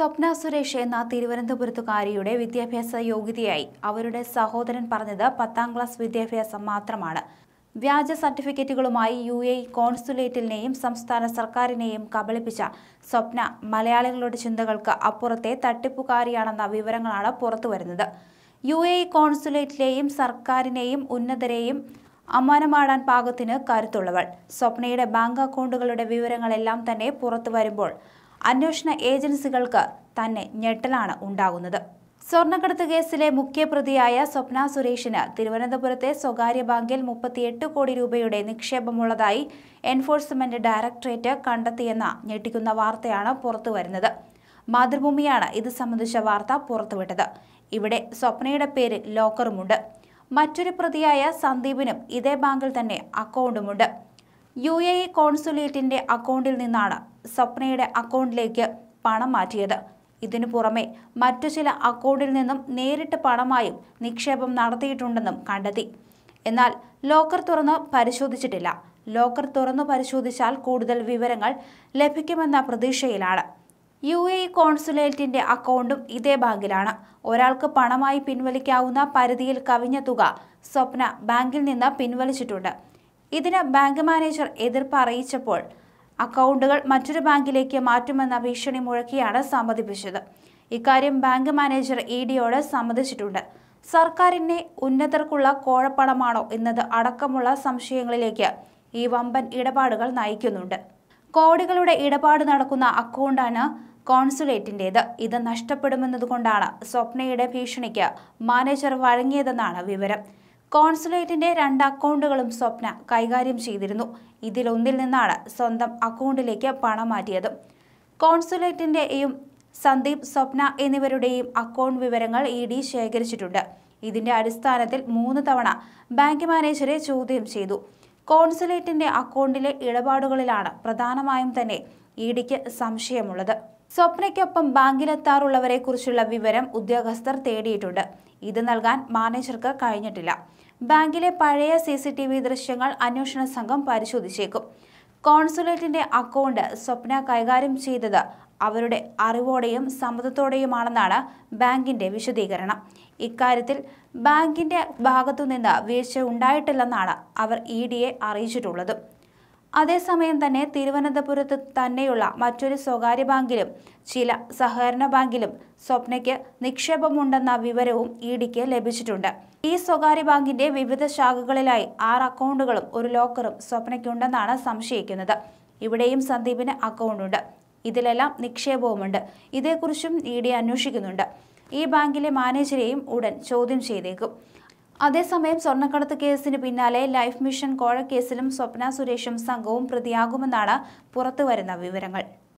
സ്വപ്ന സുരേഷ് എന്ന തിരുവനന്തപുരത്തുകാരിയുടെ വിദ്യാഭ്യാസ യോഗ്യതയായി അവരുടെ സഹോദരൻ പറഞ്ഞത് പത്താം ക്ലാസ് വിദ്യാഭ്യാസം മാത്രമാണ് വ്യാജ സർട്ടിഫിക്കറ്റുകളുമായി യു എ കോൺസുലേറ്റിനെയും സംസ്ഥാന സർക്കാരിനെയും കബളിപ്പിച്ച സ്വപ്ന മലയാളികളുടെ ചിന്തകൾക്ക് അപ്പുറത്തെ തട്ടിപ്പുകാരിയാണെന്ന വിവരങ്ങളാണ് പുറത്തുവരുന്നത് യു എ കോൺസുലേറ്റിലെയും സർക്കാരിനെയും ഉന്നതരെയും അമ്മാനമാടാൻ പാകത്തിന് കരുത്തുള്ളവൾ സ്വപ്നയുടെ ബാങ്ക് അക്കൗണ്ടുകളുടെ വിവരങ്ങളെല്ലാം തന്നെ പുറത്തു വരുമ്പോൾ അന്വേഷണ ഏജൻസികൾക്ക് തന്നെ ഞെട്ടലാണ് ഉണ്ടാകുന്നത് സ്വർണ്ണക്കടത്ത് കേസിലെ മുഖ്യപ്രതിയായ സ്വപ്ന സുരേഷിന് തിരുവനന്തപുരത്തെ സ്വകാര്യ ബാങ്കിൽ മുപ്പത്തിയെട്ട് കോടി രൂപയുടെ നിക്ഷേപമുള്ളതായി എൻഫോഴ്സ്മെന്റ് ഡയറക്ടറേറ്റ് കണ്ടെത്തിയെന്ന ഞെട്ടിക്കുന്ന വാർത്തയാണ് പുറത്തുവരുന്നത് മാതൃഭൂമിയാണ് ഇത് സംബന്ധിച്ച വാർത്ത പുറത്തുവിട്ടത് ഇവിടെ സ്വപ്നയുടെ പേരിൽ ലോക്കറുമുണ്ട് മറ്റൊരു പ്രതിയായ സന്ദീപിനും ഇതേ ബാങ്കിൽ തന്നെ അക്കൗണ്ടുമുണ്ട് യു എ ഇ കോൺസുലേറ്റിന്റെ അക്കൗണ്ടിൽ നിന്നാണ് സ്വപ്നയുടെ അക്കൗണ്ടിലേക്ക് പണം മാറ്റിയത് ഇതിനു പുറമെ മറ്റു ചില അക്കൗണ്ടിൽ നിന്നും നേരിട്ട് പണമായും നിക്ഷേപം നടത്തിയിട്ടുണ്ടെന്നും കണ്ടെത്തി എന്നാൽ ലോക്കർ തുറന്ന് പരിശോധിച്ചിട്ടില്ല ലോക്കർ തുറന്നു പരിശോധിച്ചാൽ കൂടുതൽ വിവരങ്ങൾ ലഭിക്കുമെന്ന പ്രതീക്ഷയിലാണ് യു എ ഇ കോൺസുലേറ്റിന്റെ അക്കൗണ്ടും ഇതേ ബാങ്കിലാണ് ഒരാൾക്ക് പണമായി പിൻവലിക്കാവുന്ന പരിധിയിൽ കവിഞ്ഞ തുക സ്വപ്ന ബാങ്കിൽ നിന്ന് പിൻവലിച്ചിട്ടുണ്ട് ഇതിന് ബാങ്ക് മാനേജർ എതിർപ്പ് അറിയിച്ചപ്പോൾ അക്കൗണ്ടുകൾ മറ്റൊരു ബാങ്കിലേക്ക് മാറ്റുമെന്ന ഭീഷണി മുഴക്കിയാണ് സമ്മതിപ്പിച്ചത് ഇക്കാര്യം ബാങ്ക് മാനേജർ ഇ ഡിയോട് സമ്മതിച്ചിട്ടുണ്ട് സർക്കാരിന്റെ ഉന്നതർക്കുള്ള കോഴപ്പണമാണോ എന്നത് അടക്കമുള്ള സംശയങ്ങളിലേക്ക് ഈ വമ്പൻ ഇടപാടുകൾ നയിക്കുന്നുണ്ട് കോടികളുടെ ഇടപാട് നടക്കുന്ന അക്കൗണ്ടാണ് കോൺസുലേറ്റിന്റേത് ഇത് നഷ്ടപ്പെടുമെന്നതുകൊണ്ടാണ് സ്വപ്നയുടെ ഭീഷണിക്ക് മാനേജർ വഴങ്ങിയതെന്നാണ് വിവരം കോൺസുലേറ്റിന്റെ രണ്ട് അക്കൗണ്ടുകളും സ്വപ്ന കൈകാര്യം ചെയ്തിരുന്നു ഇതിലൊന്നിൽ നിന്നാണ് സ്വന്തം അക്കൗണ്ടിലേക്ക് പണം മാറ്റിയത് കോൺസുലേറ്റിന്റെയും സന്ദീപ് സ്വപ്ന എന്നിവരുടെയും അക്കൗണ്ട് വിവരങ്ങൾ ഇ ഡി ശേഖരിച്ചിട്ടുണ്ട് ഇതിന്റെ അടിസ്ഥാനത്തിൽ മൂന്ന് തവണ ബാങ്ക് മാനേജരെ ചോദ്യം ചെയ്തു കോൺസുലേറ്റിന്റെ അക്കൗണ്ടിലെ ഇടപാടുകളിലാണ് പ്രധാനമായും തന്നെ ഇ ഡിക്ക് സംശയമുള്ളത് സ്വപ്നയ്ക്കൊപ്പം ബാങ്കിലെത്താറുള്ളവരെ കുറിച്ചുള്ള വിവരം ഉദ്യോഗസ്ഥർ തേടിയിട്ടുണ്ട് ഇത് നൽകാൻ മാനേജർക്ക് കഴിഞ്ഞിട്ടില്ല ബാങ്കിലെ പഴയ സി സി ടി വി ദൃശ്യങ്ങൾ അന്വേഷണ സംഘം പരിശോധിച്ചേക്കും കോൺസുലേറ്റിന്റെ അക്കൗണ്ട് സ്വപ്ന കൈകാര്യം ചെയ്തത് അവരുടെ അറിവോടെയും സമ്മതത്തോടെയുമാണെന്നാണ് ബാങ്കിന്റെ വിശദീകരണം ഇക്കാര്യത്തിൽ ബാങ്കിന്റെ ഭാഗത്തുനിന്ന് വീഴ്ച ഉണ്ടായിട്ടില്ലെന്നാണ് അവർ ഇ ഡിയെ അറിയിച്ചിട്ടുള്ളത് അതേസമയം തന്നെ തിരുവനന്തപുരത്ത് തന്നെയുള്ള മറ്റൊരു സ്വകാര്യ ബാങ്കിലും ചില സഹകരണ ബാങ്കിലും സ്വപ്നയ്ക്ക് നിക്ഷേപമുണ്ടെന്ന വിവരവും ഇ ഡിക്ക് ലഭിച്ചിട്ടുണ്ട് ഈ സ്വകാര്യ ബാങ്കിന്റെ വിവിധ ശാഖകളിലായി ആറ് അക്കൗണ്ടുകളും ഒരു ലോക്കറും സ്വപ്നയ്ക്കുണ്ടെന്നാണ് സംശയിക്കുന്നത് ഇവിടെയും സന്ദീപിന് അക്കൗണ്ടുണ്ട് ഇതിലെല്ലാം നിക്ഷേപവുമുണ്ട് ഇതേക്കുറിച്ചും ഇ ഡി അന്വേഷിക്കുന്നുണ്ട് ഈ ബാങ്കിലെ മാനേജരെയും ഉടൻ ചോദ്യം ചെയ്തേക്കും അതേസമയം സ്വർണ്ണക്കടത്ത് കേസിന് പിന്നാലെ ലൈഫ് മിഷൻ കോഴക്കേസിലും സ്വപ്ന സുരേഷും സംഘവും പ്രതിയാകുമെന്നാണ് പുറത്തുവരുന്ന വിവരങ്ങൾ